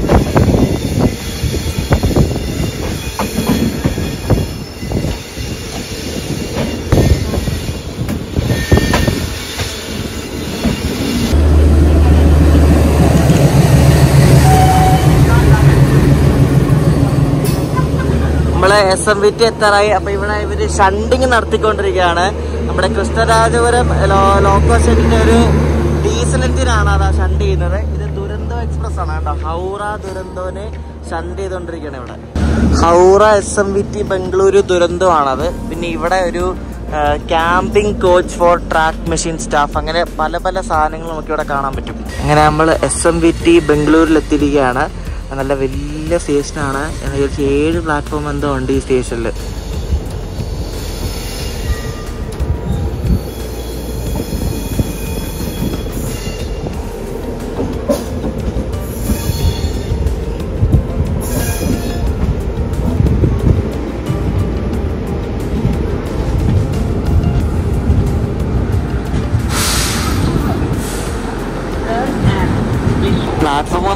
നമ്മള് എസ് എം വി ടി എത്താറായി അപ്പൊ ഇവിടെ ഇവര് ഷണ്ടിങ് നടത്തിക്കൊണ്ടിരിക്കുകയാണ് നമ്മുടെ കൃഷ്ണരാജപുരം ലോ- ലോക്കോ സ്റ്റേറ്റിന്റെ ഒരു ഡീസൽ എഞ്ചിനാണ് അതാ ഷണ്ട് ചെയ്യുന്നത് ഇത് ദുരന്തോ എക്സ്പ്രസ് ആണ് കേട്ടോ ഹൗറ ദുരന്തോനെ ഷണ്ട് ചെയ്തോണ്ടിരിക്കുകയാണ് ഇവിടെ Howrah S M V T Bengaluru Duronto ആണത് പിന്നെ ഇവിടെ ഒരു camping coach for track machine staff അങ്ങനെ പല പല സാധനങ്ങൾ നമുക്ക് ഇവിടെ കാണാൻ പറ്റും അങ്ങനെ നമ്മൾ എസ് എം വി ടി ബംഗളൂരിൽ എത്തിയിരിക്കുകയാണ് നല്ല വലിയ സ്റ്റേഷനാണ് ഏകദേശം ഏഴ് പ്ലാറ്റ്ഫോം എന്തോ ഉണ്ട് ഈ സ്റ്റേഷനിൽ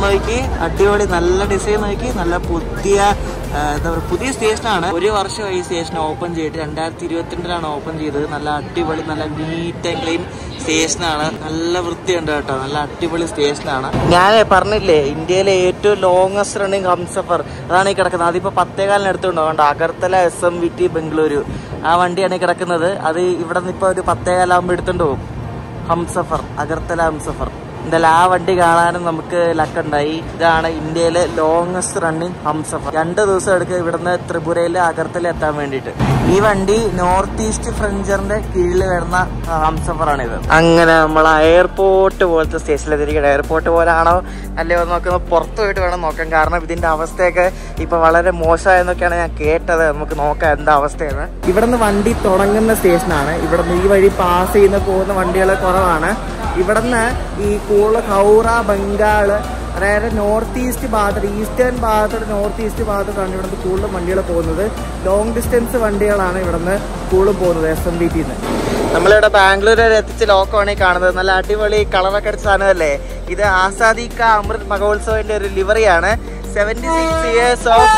നോക്കി അടിപൊളി നല്ല ഡിസൈൻ നോക്കി നല്ല പുതിയ ആ, എന്താ പറയുക പുതിയ സ്റ്റേഷനാണ് ഒരു വർഷമായി ഈ സ്റ്റേഷൻ ഓപ്പൺ ചെയ്തിട്ട് രണ്ടായിരത്തി ഇരുപത്തിരണ്ടിലാണ് ഓപ്പൺ ചെയ്തത് നല്ല അടിപൊളി നല്ല നീറ്റ് ആൻഡ് ക്ലീൻ സ്റ്റേഷനാണ് നല്ല വൃത്തിയുണ്ട് കേട്ടോ നല്ല അടിപൊളി സ്റ്റേഷനാണ് ഞാൻ പറഞ്ഞില്ലേ ഇന്ത്യയിലെ ഏറ്റവും ലോങ്ങസ്റ്റ് റണ്ണിങ് ഹംസഫർ അതാണ് ഈ കിടക്കുന്നത് അതിപ്പോ പത്തേകാലിന് എടുത്തുണ്ടോ കണ്ടോ Agartala S M V T Bengaluru ആ വണ്ടിയാണ് ഈ കിടക്കുന്നത് അത് ഇവിടെ നിന്ന് ഇപ്പൊ ഒരു പത്തേകാലാകുമ്പോൾ എടുത്തുകൊണ്ട് പോകും ഹംസഫർ അഗർത്തല ഹംസഫർ എന്തായാലും ആ വണ്ടി കാണാനും നമുക്ക് ലക്കുണ്ടായി ഇതാണ് ഇന്ത്യയിലെ ലോങ്ങസ്റ്റ് റണ്ണിങ് ഹംസഫർ രണ്ട് ദിവസം എടുക്കുക ഇവിടുന്ന് ത്രിപുരയിൽ അഗർത്തല എത്താൻ വേണ്ടിയിട്ട് ഈ വണ്ടി നോർത്ത് ഈസ്റ്റ് ഫ്രഞ്ചറിന്റെ കീഴിൽ വരുന്ന ആ, ഹംസഫറാണ് ഇത് അങ്ങനെ നമ്മൾ എയർപോർട്ട് പോലത്തെ സ്റ്റേഷനിലെത്തിരിക്കുന്നത് എയർപോർട്ട് പോലാണോ അല്ലയോ എന്ന് നോക്കുന്നത് പുറത്ത് പോയിട്ട് വേണം നോക്കാൻ കാരണം ഇതിന്റെ അവസ്ഥയൊക്കെ ഇപ്പൊ വളരെ മോശമായെന്നൊക്കെയാണ് ഞാൻ കേട്ടത് നമുക്ക് നോക്കാം എന്താ അവസ്ഥയെന്ന് ഇവിടുന്ന് വണ്ടി തുടങ്ങുന്ന സ്റ്റേഷനാണ് ഇവിടുന്ന് ഈ വഴി പാസ് ചെയ്യുന്ന പോകുന്ന വണ്ടികൾ കുറവാണ് ഇവിടുന്ന് ഈ കൂടുതൽ ഹൗറ ബംഗാള് അതായത് നോർത്ത് ഈസ്റ്റ് ഭാഗത്തോട്ട് ഈസ്റ്റേൺ ഭാഗത്തോട്ട് നോർത്ത് ഈസ്റ്റ് ഭാഗത്തോട്ടാണ് ഇവിടുന്ന് കൂടുതൽ വണ്ടികൾ പോകുന്നത് ലോങ് ഡിസ്റ്റൻസ് വണ്ടികളാണ് ഇവിടുന്ന് കൂടുതൽ പോകുന്നത് എസ് എം ബി ടിന്ന് നമ്മളിവിടെ ബാംഗ്ലൂർ വരെ എത്തിച്ച് ലോക്കമാണ് ഈ കാണുന്നത് നല്ല അടിപൊളി കളറൊക്കെ അടിച്ച സാധനമല്ലേ ഇത് ആസാദി കാ അമൃത് മഹോത്സവിന്റെ ഒരു ലിവറിയാണ് സെവന്റി സിക്സ് ഇയേഴ്സ് ഓഫ്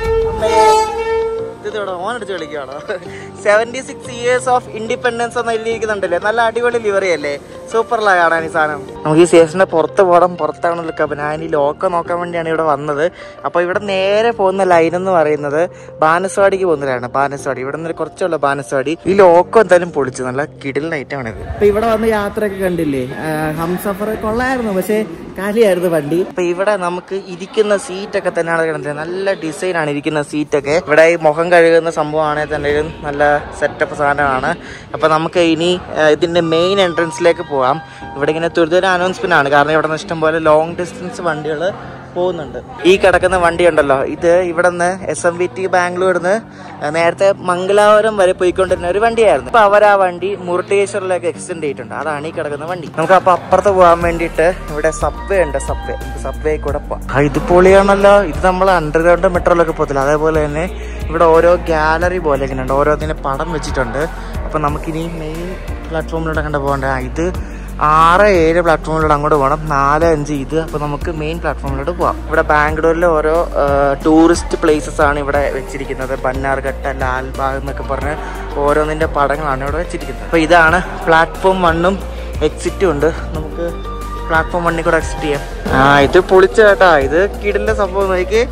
ഇത് ഇവിടെ ഓൺ അടിച്ച് കളിക്കുകയാണോ seventy six years of independence എന്ന് എഴുതിയിരിക്കുന്നുണ്ടല്ലേ നല്ല അടിപൊളി ലിവറി അല്ലേ സൂപ്പറിലാ കാണാൻ ഈ സാധനം നമുക്ക് ഈ സ്റ്റേഷന്റെ പുറത്ത് പോകണം പുറത്താണ് നിൽക്കുക ഞാൻ ഈ ലോക്ക നോക്കാൻ വേണ്ടിയാണ് ഇവിടെ വന്നത് അപ്പൊ ഇവിടെ നേരെ പോകുന്ന ലൈൻ എന്ന് പറയുന്നത് ബാനസ്വാടിക്ക് പോകുന്നതാണ് ബാനസ്വാടി ഇവിടെ നിന്ന് കുറച്ചുള്ള ബാനസ്വാടി ഈ ലോക്കം എന്തായാലും പൊളിച്ചു നല്ല കിടിൽ നൈറ്റാണ് ഇത് ഇപ്പൊ ഇവിടെ വന്ന് യാത്രയൊക്കെ കണ്ടില്ലേ ഹംസഫർ കൊള്ളായിരുന്നു പക്ഷേ കാലിയായിരുന്നു വണ്ടി അപ്പൊ ഇവിടെ നമുക്ക് ഇരിക്കുന്ന സീറ്റൊക്കെ തന്നെയാണ് കിടന്നത് നല്ല ഡിസൈൻ ആണ് ഇരിക്കുന്ന സീറ്റൊക്കെ ഇവിടെ ഈ മുഖം കഴുകുന്ന സംഭവമാണെങ്കിൽ തന്നെ നല്ല സെറ്റപ്പ് സാധനമാണ് അപ്പൊ നമുക്ക് ഇനി ആ, ഇതിന്റെ മെയിൻ എൻട്രൻസിലേക്ക് പോവാം ഇവിടെ ഇങ്ങനെ തുരിതര അനൗൺസ്മെന്റ് ആണ് കാരണം ഇവിടെ നിന്ന് ഇഷ്ടംപോലെ ലോങ് ഡിസ്റ്റൻസ് വണ്ടികൾ പോകുന്നുണ്ട് ഈ കിടക്കുന്ന വണ്ടി ഉണ്ടല്ലോ ഇത് ഇവിടെ നിന്ന് എസ് എം വി ടി ബാംഗ്ലൂരിന്ന് നേരത്തെ മംഗലാപുരം വരെ പോയിക്കൊണ്ടിരുന്ന ഒരു വണ്ടിയായിരുന്നു ഇപ്പൊ അവർ ആ വണ്ടി മുരുട്ടേശ്വറിലേക്ക് എക്സ്റ്റെൻഡ് ചെയ്തിട്ടുണ്ട് അതാണ് ഈ കിടക്കുന്ന വണ്ടി നമുക്ക് അപ്പൊ അപ്പുറത്ത് പോകാൻ വേണ്ടിയിട്ട് ഇവിടെ സബ്വേ ഉണ്ട് സബ്വേ സബ്വേ കൂടെ പോവാം ആ, ഇത് പൊളിയാണല്ലോ ഇത് നമ്മൾ അണ്ടർഗ്രൗണ്ട് മെട്രോയിലൊക്കെ പോകത്തില്ല അതേപോലെ തന്നെ ഇവിടെ ഓരോ ഗാലറി പോലെ ഇങ്ങനെ ഉണ്ട് ഓരോന്നിനെ പടം വെച്ചിട്ടുണ്ട് അപ്പൊ നമുക്കിനി മെയിൻ പ്ലാറ്റ്ഫോമിലൂടെ കണ്ട പോകണ്ട ആ, ഇത് ആറ് ഏഴ് പ്ലാറ്റ്ഫോമിലൂടെ അങ്ങോട്ട് പോകണം നാല് അഞ്ച് ഇത് അപ്പൊ നമുക്ക് മെയിൻ പ്ലാറ്റ്ഫോമിലോട്ട് പോവാം ഇവിടെ ബാംഗ്ലൂരിലെ ഓരോ ടൂറിസ്റ്റ് പ്ലേസസ് ആണ് ഇവിടെ വെച്ചിരിക്കുന്നത് ബന്നാർഘട്ട ലാൽബാഗ് എന്നൊക്കെ പറഞ്ഞ് ഓരോന്നിന്റെ പടങ്ങളാണ് ഇവിടെ വെച്ചിരിക്കുന്നത് അപ്പൊ ഇതാണ് പ്ലാറ്റ്ഫോം വണ്ണും എക്സിറ്റും ഉണ്ട് നമുക്ക് പ്ലാറ്റ്ഫോം വണ്ണിൽ കൂടെ എക്സിറ്റ് ചെയ്യാം ആ ഇത് പൊളിച്ച കേട്ടാ ഇത് കിടിന്റെ സംഭവം നോക്കി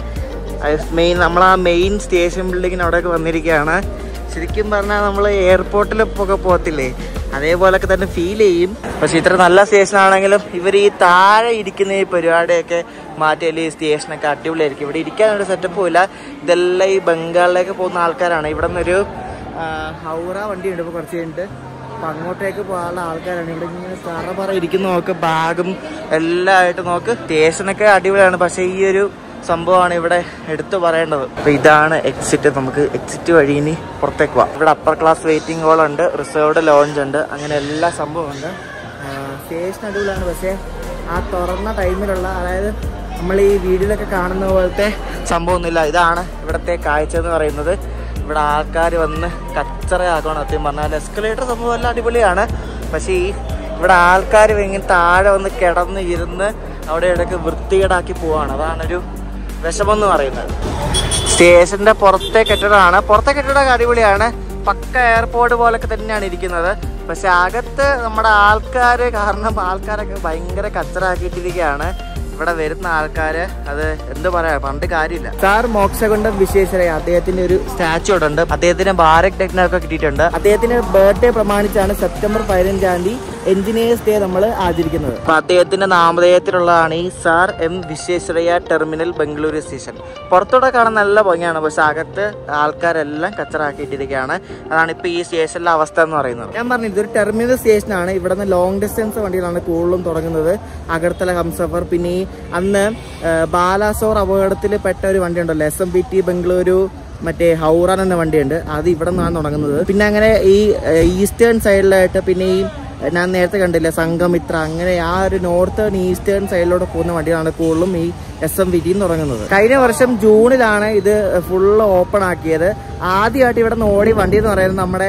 മെയിൻ നമ്മൾ ആ മെയിൻ സ്റ്റേഷൻ ബിൽഡിങ്ങിന് അവിടെയൊക്കെ വന്നിരിക്കുകയാണ് ശരിക്കും പറഞ്ഞാൽ നമ്മൾ എയർപോർട്ടിൽ ഒക്കെ പോകത്തില്ലേ അതേപോലൊക്കെ തന്നെ ഫീൽ ചെയ്യും പക്ഷെ ഇത്ര നല്ല സ്റ്റേഷൻ ആണെങ്കിലും ഇവർ ഈ താഴെ ഇരിക്കുന്ന ഈ പരിപാടിയൊക്കെ മാറ്റിയാൽ ഈ സ്റ്റേഷനൊക്കെ അടിപൊളിയായിരിക്കും ഇവിടെ ഇരിക്കാനൊരു സെറ്റപ്പും ഇല്ല ഇതെല്ലാം ഈ ബംഗാളിലേക്ക് പോകുന്ന ആൾക്കാരാണ് ഇവിടെ നിന്നൊരു ആ, ഹൗറ വണ്ടിയുണ്ട് ഇപ്പോൾ കുറച്ച് കഴിഞ്ഞിട്ട് അപ്പൊ അങ്ങോട്ടേക്ക് പോകാനുള്ള ആൾക്കാരാണ് ഇവിടെ ഇങ്ങനെ തറ പറ ഇരിക്കുന്ന നോക്ക് ബാഗും എല്ലാം ആയിട്ട് നോക്ക് സ്റ്റേഷനൊക്കെ അടിപൊളിയാണ് പക്ഷെ ഈ ഒരു സംഭവമാണ് ഇവിടെ എടുത്തു പറയേണ്ടത് അപ്പൊ ഇതാണ് എക്സിറ്റ് നമുക്ക് എക്സിറ്റ് വഴി ഇനി പുറത്തേക്ക് പോവാം ഇവിടെ അപ്പർ ക്ലാസ് വെയിറ്റിംഗ് ഹോൾ ഉണ്ട് റിസർവ്ഡ് ലോഞ്ച് ഉണ്ട് അങ്ങനെ എല്ലാ സംഭവം ഉണ്ട് സ്റ്റേഷൻ അടിപൊളിയാണ് പക്ഷേ ആ തുറന്ന ടൈമിലുള്ള അതായത് നമ്മൾ ഈ വീഡിയോയിലൊക്കെ കാണുന്ന പോലത്തെ സംഭവമൊന്നുമില്ല ഇതാണ് ഇവിടുത്തെ കാഴ്ച എന്ന് പറയുന്നത് ഇവിടെ ആൾക്കാർ വന്ന് കച്ചറയാക്കണം സത്യം പറഞ്ഞാൽ എസ്കലേറ്റർ സംഭവം എല്ലാം അടിപൊളിയാണ് പക്ഷേ ഈ ഇവിടെ ആൾക്കാർ ഇങ്ങനെ താഴെ വന്ന് കിടന്ന് ഇരുന്ന് അവിടെ ഇടയ്ക്ക് വൃത്തികേടാക്കി പോവാണ് അതാണൊരു വിഷമം എന്ന് പറയുന്നത് സ്റ്റേഷന്റെ പുറത്തെ കെട്ടിടമാണ് പുറത്തെ കെട്ടിടമൊക്കെ അടിപൊളിയാണ് പക്ക എയർപോർട്ട് പോലൊക്കെ തന്നെയാണ് ഇരിക്കുന്നത് പക്ഷെ അകത്ത് നമ്മുടെ ആൾക്കാർ കാരണം ആൾക്കാരൊക്കെ ഭയങ്കര കച്ചറാക്കിയിട്ടിരിക്കുകയാണ് ഇവിടെ വരുന്ന ആൾക്കാര് അത് എന്ത് പറയാ പണ്ട് കാര്യമില്ല സാർ മോക്ഷകൊണ്ടം വിശേഷരായ അദ്ദേഹത്തിന്റെ ഒരു സ്റ്റാച്ചു ഇവിടെ ഉണ്ട് അദ്ദേഹത്തിന് ഭാരത് രത്ന ഒക്കെ കിട്ടിയിട്ടുണ്ട് അദ്ദേഹത്തിന്റെ ബർത്ത്ഡേ പ്രമാണിച്ചാണ് സെപ്റ്റംബർ പതിനഞ്ചാം തീയതി എഞ്ചിനീയേഴ്സ് ഡേ നമ്മൾ ആചരിക്കുന്നത് അപ്പൊ അദ്ദേഹത്തിന്റെ നാമധേയത്തിലുള്ളതാണ് ഈ sir M Visvesvaraya terminal Bengaluru station പുറത്തൂടെ കാണാൻ നല്ല ഭംഗിയാണ് പക്ഷെ അകത്ത് ആൾക്കാരെല്ലാം കച്ചറാക്കിയിട്ടിരിക്കുകയാണ് അതാണ് ഇപ്പൊ ഈ സ്റ്റേഷനിലെ അവസ്ഥ എന്ന് പറയുന്നത് ഞാൻ പറഞ്ഞു ഇതൊരു ടെർമിനൽ സ്റ്റേഷനാണ് ഇവിടെ നിന്ന് ലോങ് ഡിസ്റ്റൻസ് വണ്ടികളാണ് കൂടുതലും തുടങ്ങുന്നത് അഗർത്തല ഹംസഫർ പിന്നെ ഈ അന്ന് ആ, ബാലാസോർ അപകടത്തിൽ പെട്ട ഒരു വണ്ടി ഉണ്ടല്ലോ S M B T Bengaluru മറ്റേ ഹൗറാൻ എന്ന വണ്ടിയുണ്ട് അത് ഇവിടെ നിന്നാണ് തുടങ്ങുന്നത് പിന്നെ അങ്ങനെ ഈ ആ, ഈസ്റ്റേൺ സൈഡിലായിട്ട് പിന്നെ ഈ ഞാൻ നേരത്തെ കണ്ടില്ല സംഘമിത്ര അങ്ങനെ ആ ഒരു നോർത്തേൺ ഈസ്റ്റേൺ സൈഡിലൂടെ പോകുന്ന വണ്ടികളാണ് കൂടുതലും ഈ എസ് എം വിജിയിൽ തുടങ്ങുന്നത് കഴിഞ്ഞ വർഷം ജൂണിലാണ് ഇത് ഫുള്ള് ഓപ്പൺ ആക്കിയത് ആദ്യമായിട്ട് ഇവിടെ നിന്ന് ഓടി വണ്ടി എന്ന് പറയുന്നത് നമ്മുടെ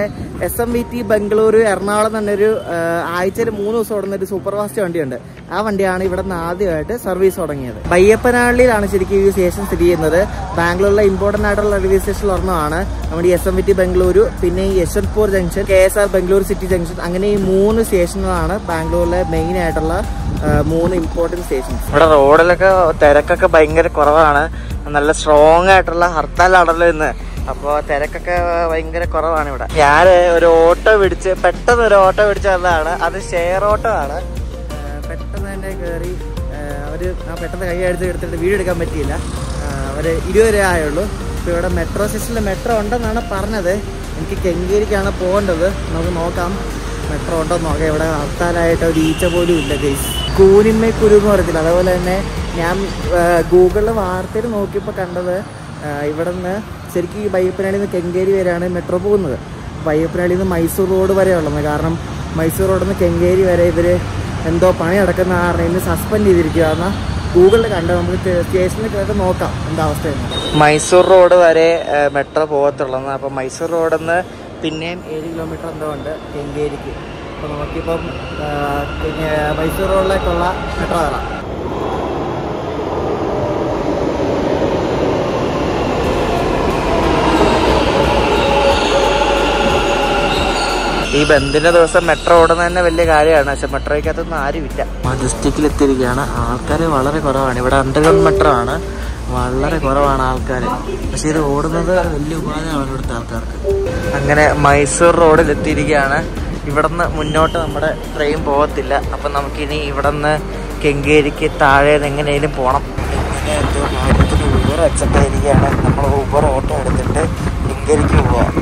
S M V T Bengaluru Ernakulam എന്നൊരു ആഴ്ചയിൽ മൂന്ന് ദിവസം ഓടുന്ന ഒരു സൂപ്പർ ഫാസ്റ്റ് വണ്ടിയുണ്ട് ആ വണ്ടിയാണ് ഇവിടെ നിന്ന് ആദ്യമായിട്ട് സർവീസ് തുടങ്ങിയത് ബയ്യപ്പനാളിലാണ് ശരിക്കും ഈ സ്റ്റേഷൻ സ്ഥിതി ചെയ്യുന്നത് ബാംഗ്ലൂരിലെ ഇമ്പോർട്ടന്റ് ആയിട്ടുള്ള റെയിൽവേ സ്റ്റേഷനിൽ ഒരെണ്ണമാണ് നമ്മുടെ ഈ S M V T Bengaluru പിന്നെ ഈ Yesvantpur junction K S R Bengaluru city junction അങ്ങനെ ഈ മൂന്ന് സ്റ്റേഷനുകളാണ് ബാംഗ്ലൂരിലെ മെയിൻ ആയിട്ടുള്ള ആ, മൂന്ന് ഇമ്പോർട്ടന്റ് സ്റ്റേഷൻസ് ഇവിടെ റോഡിലൊക്കെ തിരക്കൊക്കെ ഭയങ്കര കുറവാണ് നല്ല സ്ട്രോങ് ആയിട്ടുള്ള ഹർത്താലാണല്ലോ ഇന്ന് അപ്പോൾ തിരക്കൊക്കെ ഭയങ്കര കുറവാണ് ഇവിടെ ഞാൻ ഒരു ഓട്ടോ പിടിച്ച് പെട്ടെന്ന് ഒരു ഓട്ടോ പിടിച്ച് വന്നതാണ് അത് ഷെയർ ഓട്ടോ ആണ് ആ, പെട്ടെന്ന് തന്നെ കയറി അവർ പെട്ടെന്ന് കൈ അടിച്ച് എടുത്തിട്ട് വീഡിയോ എടുക്കാൻ പറ്റിയില്ല അവർ ഇരുപത് രൂപ ആയുള്ളൂ ഇപ്പോൾ ഇവിടെ മെട്രോ സ്റ്റേഷനിൽ മെട്രോ ഉണ്ടെന്നാണ് പറഞ്ഞത് എനിക്ക് കെങ്കേരിക്കാണ് പോകേണ്ടത് നമുക്ക് നോക്കാം മെട്രോ ഉണ്ടോ എന്ന് നോക്കാം ഇവിടെ ഹർത്താലായിട്ട് ഒരു ഈച്ച പോലും ഇല്ല ഗൈസ് കൂനിന്മേ കുരു എന്ന് പറയത്തില്ല അതേപോലെ തന്നെ ഞാൻ ഗൂഗിളിൽ വാർത്തയിൽ നോക്കിയപ്പോൾ കണ്ടത് ആ, ഇവിടെ നിന്ന് ശരിക്കും ഈ ബയ്യപ്പനാളിൽ നിന്ന് കെങ്കേരി വരെയാണ് മെട്രോ പോകുന്നത് ബയ്യപ്പനാളിൽ നിന്ന് മൈസൂർ റോഡ് വരെ ഉള്ളത് കാരണം മൈസൂർ റോഡിൽ നിന്ന് കെങ്കേരി വരെ ഇവർ എന്തോ പണി നടക്കുന്ന കാരണം ഇന്ന് സസ്പെൻഡ് ചെയ്തിരിക്കുക എന്നാൽ ഗൂഗിളിൽ കണ്ട് നമുക്ക് സ്റ്റേഷനിൽ കയറി നോക്കാം എന്താ അവസ്ഥയെന്ന് മൈസൂർ റോഡ് വരെ മെട്രോ പോകത്തുള്ളൂ അപ്പോൾ മൈസൂർ റോഡിൽ നിന്ന് പിന്നെയും ഏഴ് കിലോമീറ്റർ എന്തോ ഉണ്ട് കെങ്കേരിക്ക് അപ്പോൾ നമുക്കിപ്പം ആ, പിന്നെ മൈസൂർ റോഡിലേക്കുള്ള മെട്രോ കയറാം ഈ ബന്ദിന്റെ ദിവസം മെട്രോ ഓടുന്നത് തന്നെ വലിയ കാര്യമാണ് പക്ഷെ മെട്രോയ്ക്കകത്തൊന്നും ആരുമില്ല മജസ്റ്റിക്കിൽ എത്തിയിരിക്കുകയാണ് ആൾക്കാർ വളരെ കുറവാണ് ഇവിടെ അണ്ടർഗ്രൗണ്ട് മെട്രോ ആണ് വളരെ കുറവാണ് ആൾക്കാർ പക്ഷെ ഇത് ഓടുന്നത് വലിയ ഉപാധിയാണ് ഇവിടുത്തെ ആൾക്കാർക്ക് അങ്ങനെ മൈസൂർ റോഡിൽ എത്തിയിരിക്കുകയാണ് ഇവിടുന്ന് മുന്നോട്ട് നമ്മുടെ ട്രെയിൻ പോകത്തില്ല അപ്പം നമുക്കിനി ഇവിടുന്ന് കെങ്കേരിക്ക് താഴെ എങ്ങനെയും പോകണം എങ്ങനെ എന്തോ ഭാഗ്യത്തിന് ഊബർ അക്സെപ്റ്റ് ആയിരിക്കുകയാണ് നമ്മൾ ഊബർ ഓട്ടോ എടുത്തിട്ട് കെങ്കേരിക്ക് പോവാം